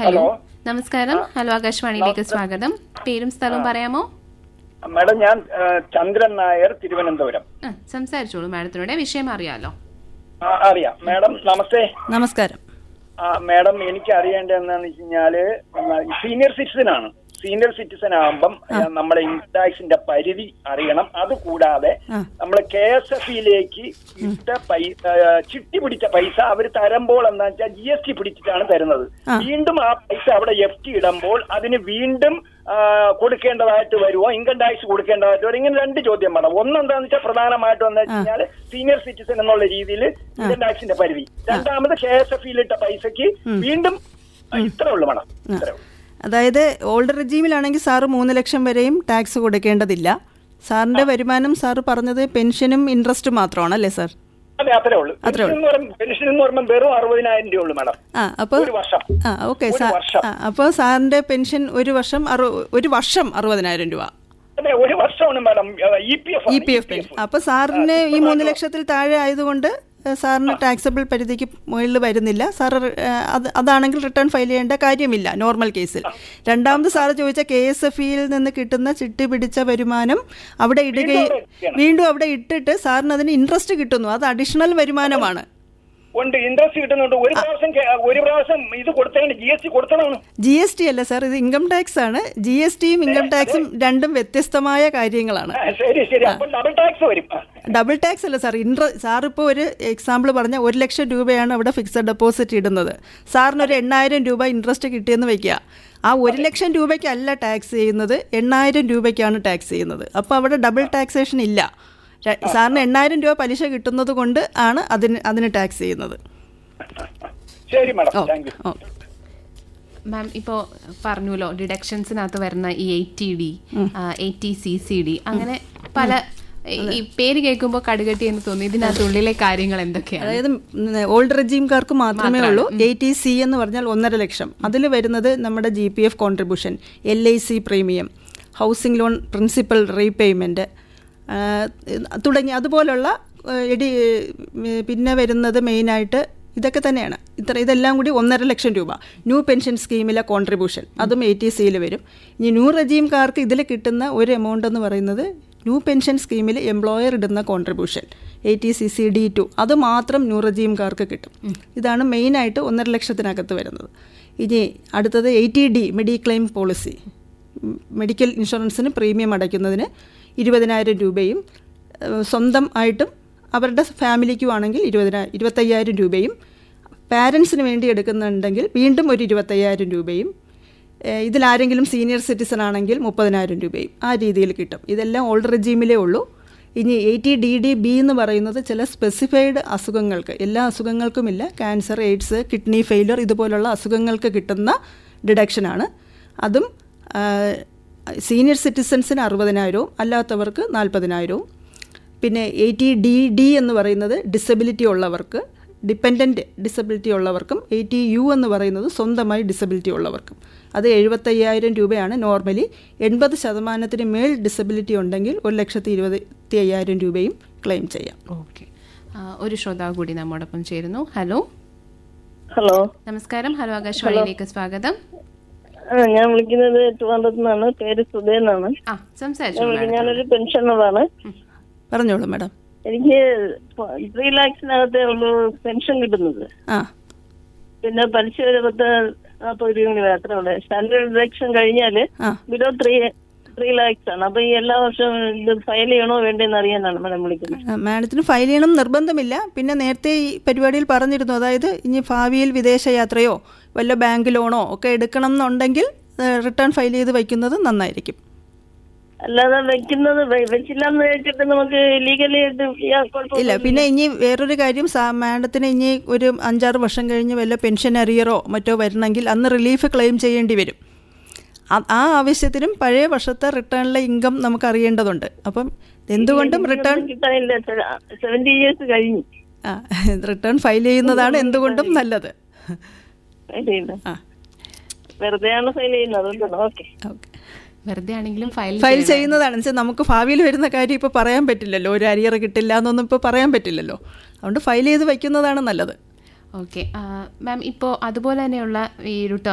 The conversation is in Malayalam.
ഹലോ നമസ്കാരം ഹലോ ആകാശവാണിയിലേക്ക് സ്വാഗതം പേരും സ്ഥലവും പറയാമോ മാഡം ഞാൻ ആ, ചന്ദ്രൻ നായർ തിരുവനന്തപുരം ആ, സംസാരിച്ചോളൂ മാഡത്തിനോട് വിഷയം അറിയാലോ ആ, അറിയാം മാഡം നമസ്തേ നമസ്കാരം ആ, മാഡം എനിക്ക് അറിയേണ്ടത് എന്താണെന്ന് വെച്ച് കഴിഞ്ഞാല് സീനിയർ സിറ്റിസൺ ആണ് സീനിയർ സിറ്റിസൺ ആകുമ്പം നമ്മുടെ ഇൻകം ടാക്സിന്റെ പരിധി അറിയണം അതുകൂടാതെ ആ. നമ്മൾ കെ എസ് എഫ് ഇയിലേക്ക് ഇട്ട പൈസ ചിട്ടി പിടിച്ച പൈസ അവർ തരുമ്പോൾ എന്താ വെച്ചാൽ ജി എസ് ടി പിടിച്ചിട്ടാണ് തരുന്നത് ആ. വീണ്ടും ആ പൈസ അവിടെ എഫ് ടി ഇടുമ്പോൾ അതിന് വീണ്ടും ആ, കൊടുക്കേണ്ടതായിട്ട് വരുമോ ഇൻകം ടാക്സ് കൊടുക്കേണ്ടതായിട്ട് വരും ഇങ്ങനെ രണ്ട് ചോദ്യം വേണം ഒന്നെന്താന്ന് വെച്ചാൽ പ്രധാനമായിട്ടും എന്താ വെച്ച് കഴിഞ്ഞാൽ സീനിയർ സിറ്റിസൺ എന്നുള്ള രീതിയിൽ ഇൻകം ടാക്സിന്റെ പരിധി രണ്ടാമത് കെ എസ് എഫ് ഇട്ട പൈസക്ക് വീണ്ടും ഇത്രേ ഉള്ളൂ വേണം ഇത്രേ ഉള്ളൂ അതായത് ഓൾഡ് റെജീമിലാണെങ്കിൽ സാറ് മൂന്ന് ലക്ഷം വരെയും ടാക്സ് കൊടുക്കേണ്ടതില്ല സാറിന്റെ വരുമാനം സാറ് പറഞ്ഞത് പെൻഷനും ഇൻട്രസ്റ്റും മാത്രമാണ് അല്ലേ സാർ അതെ അത്രേ ഉള്ളൂ അത്രേ പെൻഷൻ എന്ന് പറയുമ്പോൾ പെൻഷൻ എന്ന് പറയുമ്പോൾ വെറും അറുപതിനായിരം രൂപ ഉള്ളൂ മാഡം ആ അപ്പോൾ ഒരു വർഷം ആ ഓക്കെ ഒരു സാർ വർഷം. ആ അപ്പോൾ സാറിന്റെ പെൻഷൻ ഒരു വർഷം അറു ഒരു വർഷം അറുപതിനായിരം രൂപ അതെ ഒരു വർഷമാണ് madam E P F E P F pension അപ്പോൾ സാറിന് ഈ മൂന്ന് ലക്ഷത്തിൽ താഴെ ആയതുകൊണ്ട് ഏഹ്, സാറിന് ടാക്സബിൾ പരിധിക്ക് മുകളിൽ വരുന്നില്ല സാർ ഏഹ്, അത് അതാണെങ്കിൽ റിട്ടേൺ ഫയൽ ചെയ്യേണ്ട കാര്യമില്ല നോർമൽ കേസിൽ രണ്ടാമത് സാറ് ചോദിച്ച കെ എസ് എഫ് ഇയിൽ നിന്ന് കിട്ടുന്ന ചിട്ടി പിടിച്ച വരുമാനം അവിടെ ഇടുകയും അവിടെ ഇടുകയാണ്. വീണ്ടും അവിടെ ഇട്ടിട്ട് സാറിന് അതിന് ഇൻട്രസ്റ്റ് കിട്ടുന്നു അത് അഡീഷണൽ വരുമാനമാണ് ഉണ്ട് ഇൻട്രസ്റ്റ് കിട്ടുന്നുണ്ട് ഒരു പ്രാവശ്യം കെ- ഒരു പ്രാവശ്യം ഇത് കൊടുത്തതിന് ജി എസ് ടി കൊടുത്തതാണ് ജി എസ് ടി അല്ല സാർ ഇത് ഇൻകം ടാക്സ് ആണ് ജി എസ് ടിയും ഇൻകം ടാക്സും രണ്ടും വ്യത്യസ്തമായ കാര്യങ്ങളാണ് ആ, ശരി ശരി അപ്പോൾ ഡബിൾ ടാക്സ് വരും ആ. ഡബിൾ ടാക്സ് അല്ല സാർ ഇൻട്ര സാർ ഇപ്പോൾ ഒരു എക്സാമ്പിൾ പറഞ്ഞ ഒരു ലക്ഷം രൂപയാണ് അവിടെ ഫിക്സഡ് ഡെപ്പോസിറ്റ് ഇടുന്നത് സാറിന് ഒരു എണ്ണായിരം രൂപ ഇൻട്രസ്റ്റ് കിട്ടിയെന്ന് വെക്കുക ആ ഒരു ലക്ഷം രൂപയ്ക്കല്ല ടാക്സ് ചെയ്യുന്നത് എണ്ണായിരം രൂപയ്ക്കാണ് ടാക്സ് ചെയ്യുന്നത് അപ്പോൾ അവിടെ ഡബിൾ ടാക്സേഷൻ ഇല്ല ര- സാറിന് എണ്ണായിരം രൂപ പലിശ കിട്ടുന്നത് കൊണ്ട് ആണ് അതിന് അതിന് ടാക്സ് ചെയ്യുന്നത് ശരി madam oh thank you oh ma'am ഇപ്പോൾ പറഞ്ഞല്ലോ ഡിഡക്ഷൻസിനകത്ത് വരുന്ന ഈ eighty D eighty C C D അങ്ങനെ പല ഈ പേര് കേൾക്കുമ്പോൾ കടുകട്ടി എന്ന് തോന്നി ഇതിനകത്തുള്ളിലെ കാര്യങ്ങൾ എന്തൊക്കെയാണ് അതായത് ഓൾഡ് റെജീംകാർക്ക് മാത്രമേ ഉള്ളൂ എയ്റ്റി സി എന്ന് പറഞ്ഞാൽ ഒന്നര ലക്ഷം അതിൽ വരുന്നത് നമ്മുടെ G P F contribution L I C premium housing loan principal repayment തുടങ്ങി അതുപോലുള്ള ആ, എടി ഉം, പിന്നെ വരുന്നത് മെയിനായിട്ട് ഇതൊക്കെ തന്നെയാണ് ഇത്ര ഇതെല്ലാം കൂടി ഒന്നര ലക്ഷം രൂപ ന്യൂ പെൻഷൻ സ്കീമിലെ കോൺട്രിബ്യൂഷൻ അതും എയ്റ്റി സിയിൽ വരും ഇനി ന്യൂ റെജീംകാർക്ക് ഇതിൽ കിട്ടുന്ന ഒരു എമൗണ്ട് എന്ന് പറയുന്നത് ന്യൂ പെൻഷൻ സ്കീമിൽ എംപ്ലോയർ ഇടുന്ന contribution eighty C C D two അത് മാത്രം ന്യൂ റെജീംകാർക്ക് കിട്ടും ഇതാണ് മെയിനായിട്ട് ഒന്നര ലക്ഷത്തിനകത്ത് വരുന്നത് ഇനി അടുത്തത് eighty D mediclaim policy medical ഇൻഷുറൻസിന് പ്രീമിയം അടയ്ക്കുന്നതിന് ഇരുപതിനായിരം രൂപയും ഏഹ് സ്വന്തം ആയിട്ടും അവരുടെ ഫാമിലിക്കും ആണെങ്കിൽ ഇരുപതിനാ ഇരുപത്തയ്യായിരം രൂപയും പാരൻസിന് വേണ്ടി എടുക്കുന്നുണ്ടെങ്കിൽ വീണ്ടും ഒരു ഇരുപത്തയ്യായിരം രൂപയും ഏഹ് ഇതിലാരെങ്കിലും സീനിയർ സിറ്റിസൺ ആണെങ്കിൽ മുപ്പതിനായിരം രൂപയും ആ രീതിയിൽ കിട്ടും ഇതെല്ലാം ഓൾഡ് റെജീമിലേ ഉള്ളൂ ഇനി എയ്റ്റി ഡി ഡി ബി എന്ന് പറയുന്നത് ചില സ്പെസിഫൈഡ് അസുഖങ്ങൾക്ക് എല്ലാ അസുഖങ്ങൾക്കുമില്ല ക്യാൻസർ എയ്ഡ്സ് കിഡ്നി ഫെയിലിയർ ഇതുപോലുള്ള അസുഖങ്ങൾക്ക് കിട്ടുന്ന ഡിഡക്ഷനാണ് അതും സീനിയർ സിറ്റിസൺസിന് അറുപതിനായിരവും അല്ലാത്തവർക്ക് നാൽപ്പതിനായിരവും പിന്നെ എയ്റ്റി ഡി ഡി എന്ന് പറയുന്നത് ഡിസബിലിറ്റി ഉള്ളവർക്ക് ഡിപ്പെൻഡൻറ്റ് ഡിസബിലിറ്റി ഉള്ളവർക്കും എയ്റ്റി യു എന്ന് പറയുന്നത് സ്വന്തമായി ഡിസബിലിറ്റി ഉള്ളവർക്കും അത് എഴുപത്തയ്യായിരം രൂപയാണ് നോർമലി എൺപത് ശതമാനത്തിന് മേൽ ഡിസബിലിറ്റി ഉണ്ടെങ്കിൽ ഒരു ലക്ഷത്തി ഇരുപത്തി അയ്യായിരം രൂപയും ക്ലെയിം ചെയ്യാം ഓക്കെ ഒരു ശ്രോതാവ് കൂടി നമ്മോടൊപ്പം ചേരുന്നു ഹലോ ഹലോ നമസ്കാരം ഹലോ ആകാശവാണിയിലേക്ക് സ്വാഗതം ആ ഞാൻ വിളിക്കുന്നത് ട്രിവാൻഡ്രത്ത് നിന്നാണ് പേര് സുധേന്നാണ് ആ ഞാൻ സംസാരിച്ചോളൂ വിളിക്കുന്നത് ഞാനൊരു പെൻഷനറാണ് പറഞ്ഞോളൂ മാഡം എനിക്ക് ത്രീ ലാക്സിനകത്തേ ഉള്ളൂ പെൻഷൻ കിട്ടുന്നത് ആ പിന്നെ പലിശ ഒരു പത്ത് നാൽപ്പത് രൂപ കൂടി അത്രേ ഉള്ളൂ സ്റ്റാൻഡേർഡ് ഡിഡക്ഷൻ കഴിഞ്ഞാല് ആ ബിലോ ത്രീ ത്രീ ലാക്സ് ആണ് അപ്പൊ ഈ എല്ലാ വർഷവും ഇത് ഫയൽ ചെയ്യണോ വേണ്ടെന്ന് അറിയാനാണ് മാഡം വിളിക്കുന്നത് ആ, മാഡത്തിന് ഫയൽ ചെയ്യണം നിർബന്ധമില്ല പിന്നെ നേരത്തെ ഈ പരിപാടിയിൽ പറഞ്ഞിരുന്നു അതായത് ഇനി ഭാവിയിൽ വിദേശയാത്രയോ വല്ല ബാങ്ക് ലോണോ ഒക്കെ എടുക്കണം എന്നുണ്ടെങ്കിൽ റിട്ടേൺ ഫയൽ ചെയ്ത് വയ്ക്കുന്നത് നന്നായിരിക്കും അല്ലാതെ വെക്കുന്നത് വെ- വെച്ചില്ലാന്ന് വെച്ചിട്ട് നമുക്ക് ലീഗലി ആയിട്ട് ചെയ്യാൻ കുഴപ്പമില്ല. ഇല്ല പിന്നെ ഇനി വേറൊരു കാര്യം സാ- മാഡത്തിന് ഇനി ഒരു അഞ്ചാറ് വർഷം കഴിഞ്ഞ് വല്ല പെൻഷൻ അരിയറോ മറ്റോ വരണമെങ്കിൽ അന്ന് റിലീഫ് ക്ലെയിം ചെയ്യേണ്ടി വരും ആ- ആ ആവശ്യത്തിനും പഴയ വർഷത്തെ റിട്ടേണിലെ ഇൻകം നമുക്ക് അറിയേണ്ടതുണ്ട് അപ്പം എന്തുകൊണ്ടും റിട്ടേൺ എനിക്കൊന്നും കിട്ടാനില്ല സെവന്റി ഇയേഴ്സ് കഴിഞ്ഞു ആ റിട്ടേൺ ഫയൽ ചെയ്യുന്നതാണ് എന്തുകൊണ്ടും നല്ലത് ഫയൽ ചെയ്യുന്നത് ആ വെറുതെയാണ് ഫയൽ ചെയ്യുന്നത് അതുകൊണ്ടാണ് ഓക്കെ ഓക്കെ വെറുതെ ആണെങ്കിലും ഫയൽ ഫയൽ ചെയ്യുന്നതാണ് വെച്ചാൽ നമുക്ക് ഭാവിയിൽ വരുന്ന കാര്യം ഇപ്പോൾ പറയാൻ പറ്റില്ലല്ലോ ഒരു അരിയർ കിട്ടില്ല എന്നൊന്നും ഇപ്പോൾ പറയാൻ പറ്റില്ലല്ലോ അതുകൊണ്ട് ഫയൽ ചെയ്ത് വയ്ക്കുന്നതാണ് നല്ലത് ഓക്കെ മാം ഇപ്പോൾ അതുപോലെ തന്നെയുള്ള ഈ ഒരു